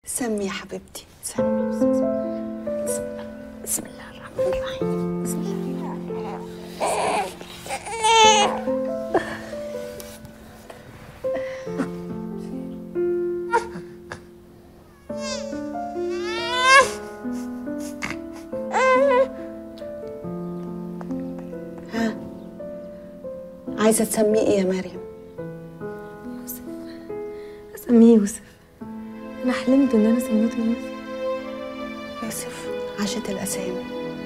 سمي يا حبيبتي سمي بسم الله بسم الله الرحمن الرحيم بسم الله ها عايزة تسميه ايه يا مريم؟ اسميه يوسف انا حلمت ان انا سميته يوسف يوسف عاشت الأسامي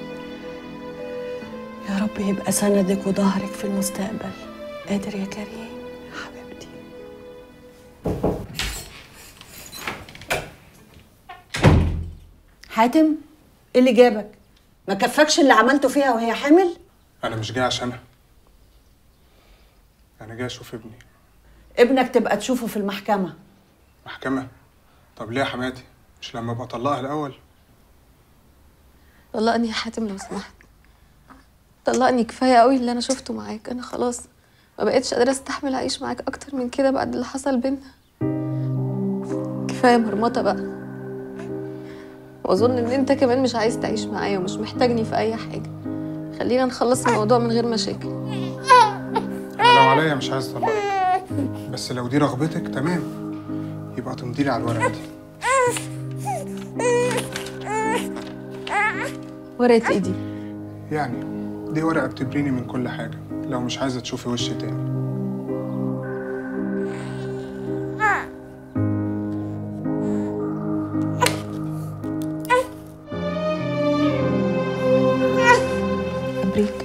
يا رب يبقى سندك وظهرك في المستقبل قادر يا كريم يا حبيبتي حاتم ايه اللي جابك؟ ما كفكش اللي عملته فيها وهي حامل؟ انا مش جاي عشانها انا جاي اشوف ابني ابنك تبقى تشوفه في المحكمة محكمه طب ليه يا حماتي مش لما ابقى اطلقها الاول طلقني يا حاتم لو سمحت طلقني كفايه قوي اللي انا شفته معاك انا خلاص ما بقتش قادره استحمل اعيش معاك اكتر من كده بعد اللي حصل بينا كفايه مرمطه بقى واظن ان انت كمان مش عايز تعيش معايا ومش محتاجني في اي حاجه خلينا نخلص الموضوع من غير مشاكل انا لو عليا مش عايز اطلقك بس لو دي رغبتك تمام يبقى تمضي لي على الورقه دي ورقه ايدي يعني دي ورقه بتبريني من كل حاجه لو مش عايزه تشوفي وشي تاني ابريك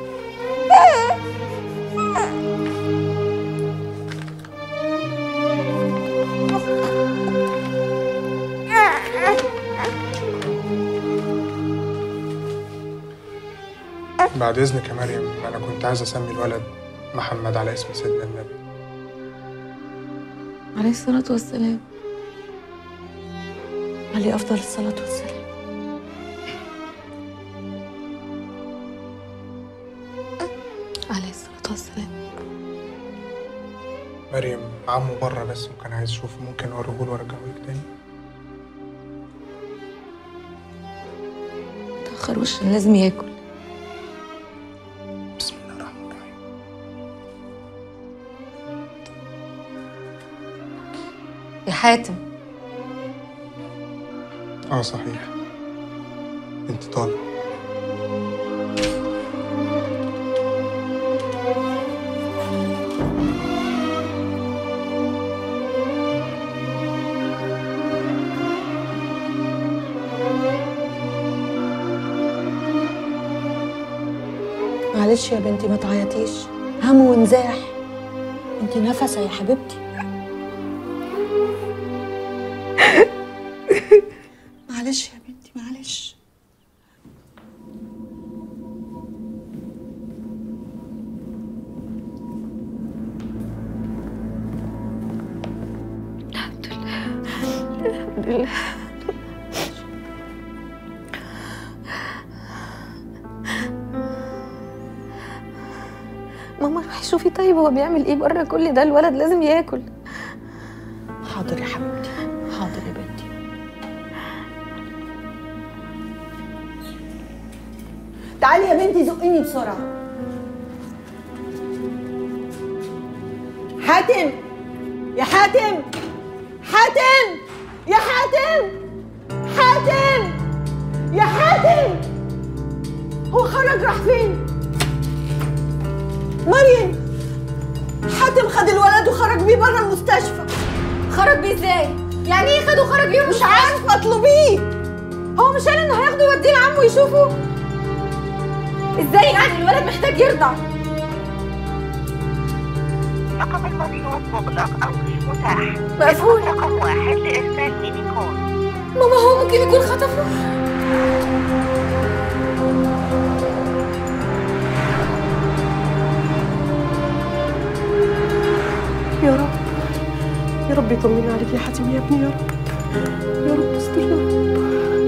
بعد اذنك يا مريم انا كنت عايز اسمي الولد محمد على اسم سيدنا النبي عليه الصلاه والسلام عليه أفضل الصلاة والسلام عليه الصلاه والسلام مريم عمه بره بس وكان عايز اشوفه ممكن اوريه له وارجعه لك تاني تاخر وش لازم ياكل بسم الله الرحمن الرحيم يا حاتم اه صحيح انت طالع معلش يا بنتي ما تعيطيش هم ونزاح انت نفسه يا حبيبتي معلش يا بنتي معلش الحمد لله ماما روحي شوفي طيب هو بيعمل ايه بره كل ده الولد لازم ياكل حاضر يا حبيبتي حاضر يا بنتي تعالي يا بنتي زقيني بسرعة حاتم يا حاتم حاتم يا حاتم حاتم يا حاتم هو خرج راح فين مريم حاتم خد الولد وخرج بيه بره المستشفى خرج بيه ازاي؟ يعني ايه خده خرج بيه مش عارفه اطلبيه هو مش قال انه هياخده يوديه لعمه يشوفه؟ ازاي يعني الولد محتاج يرضع؟ رقم المطلوب مغلق أو مش متاح مقفول رقم واحد لإرسال مينيكون ماما هو ممكن يكون خطفه يا رب يا رب يطمن عليك يا حاتم يا ابني يا رب يا رب استر يا رب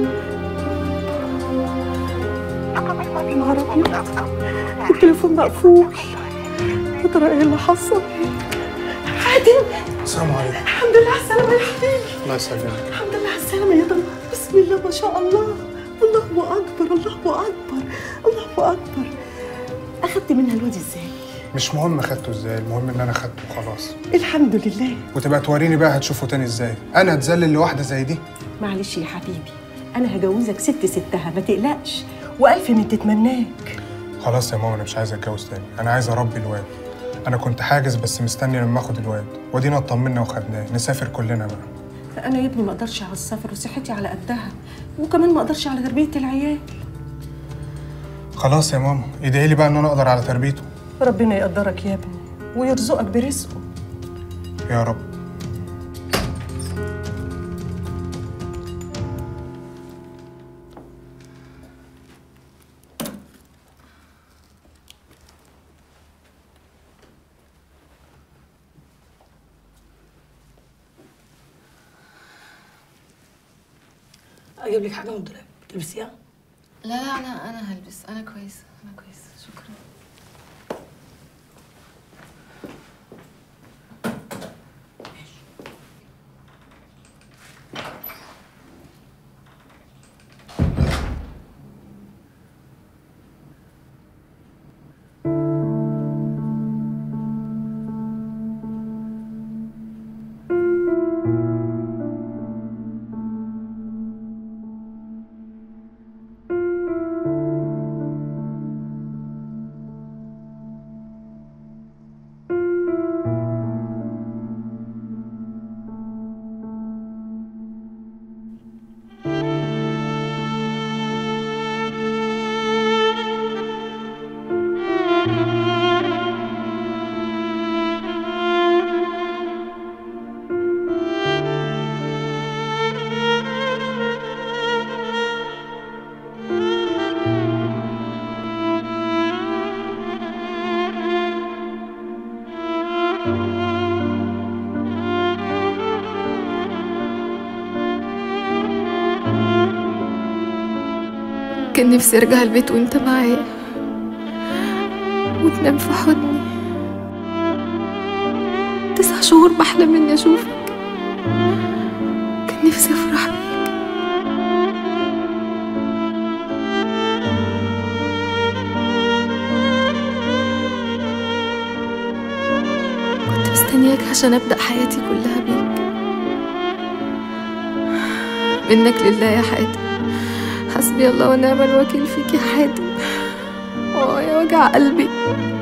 رقم نهار المطلوب أبيض. مغلق أو مش متاح التليفون مقفول يا ترى ايه اللي حصل حاتم السلام عليكم الحمد لله على السلامة يا حبيبي الله يسلمك الحمد لله على السلامة يا ضنا بسم الله ما شاء الله الله أكبر الله أكبر الله أكبر أخدت منها الواد إزاي؟ مش مهم خدته ازاي المهم ان انا خدته خلاص الحمد لله وتبقى توريني بقى هتشوفه تاني ازاي انا اتذلل لواحده زي دي معلش يا حبيبي أنا هجوزك ست ستها ما تقلقش وألف من تتمناك خلاص يا ماما انا مش عايز اتجوز تاني انا عايز اربي الواد انا كنت حاجز بس مستني لما اخد الواد ودينا اطمنا وخدناه نسافر كلنا بقى أنا يا ابني ما أقدرش على السفر وصحتي على قدها وكمان ما أقدرش على تربية العيال خلاص يا ماما ادعي لي بقى ان انا اقدر على تربيته ربنا يقدرك يا ابني ويرزقك برزقه يا رب اجيب لك حاجه من الدولاب تلبسيها لا لا انا انا هلبس انا كويسه انا كويسه شكرا كان نفسي ارجع البيت وانت معايا وتنام في حضني تسع شهور بحلم اني اشوفك كان نفسي افرح بيك كنت مستنياك عشان ابدا حياتي كلها بيك منك لله يا حاتم حسبي الله ونعم الوكيل فيك يا حاتم اه يا وجع قلبي